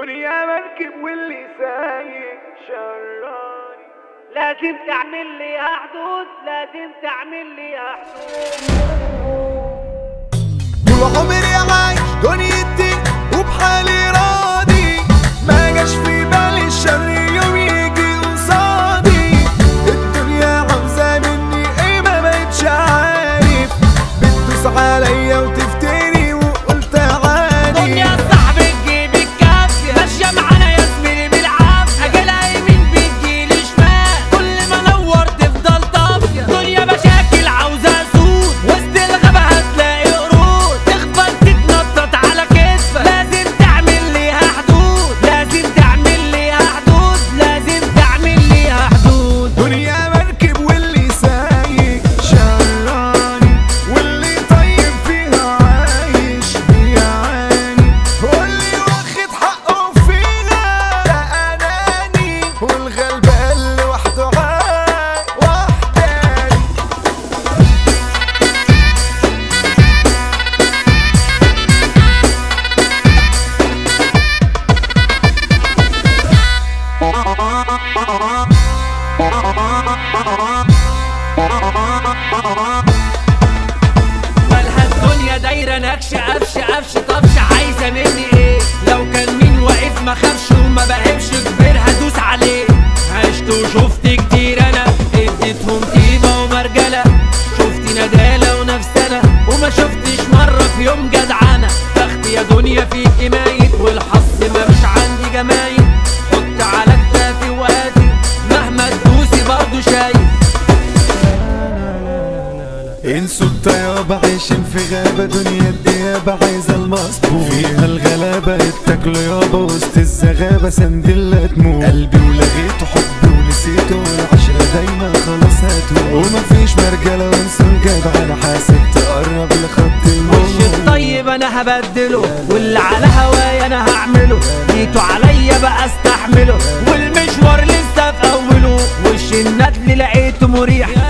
دنيا مركب واللي سايق شراني لازم تعمل لي حدود لازم تعمل لي حدود طول عمري عايش دنيتي وبحالي راضي ما جاش في بالي الشر يوم يجي قصادي الدنيا عاوزة مني ايه ما بقتش عارف بتدوس عليا وتفتري وقلت عادي دنيا صاحبي تجيب الكافية ماشية معانا يا زميلي بالعافية أجلها يمين بتجيلي شمال كل ما نور تفضل طافية دنيا مشاكل عاوزة سود وسط الغابة هتلاقي قرود تخبط تتنطط على كتفك لازم تعمل ليها حدود لازم تعمل ليها حدود لازم تعمل ليها حدود دنيا مركب واللي سايق شراني واللي طيب فيها عايش بيعاني واللي واخد حقه فيها ده اناني والغلبان لوحده عايش وحداني مالها الدنيا دايرة نكش قفش قفش طفش عايزة مني ايه لو كان مين واقف ما خافش وما بقفش كبير هدوس عليه عشت وشفت كتير انا اديتهم طيبة ومرجلة شفت ندالة ونفسنا وما شفتش مرة في يوم جدعنة بختي يا دنيا فيكي مايل والحظ ما مش عندي جمايل حط على كتافي وقاتي مهما تدوسي برضه شايل انسوا الطيابة عايشين في غابة دنيا الديابة عايزة المصبوح فيها الغلابة اتاكلوا يابا وسط الزغابة سندلة تموت قلبي ولغيته حبي ونسيته والعشرة دايما خلاص هاتوا ومفيش مرجلة وانسوا الجدع انا حاسب تقرب لخط وش الموت الطيب انا هبدله واللي على هواي انا هعمله جيتوا عليا بقى استحمله والمشوار لسه في اوله وش الندل لقيته مريح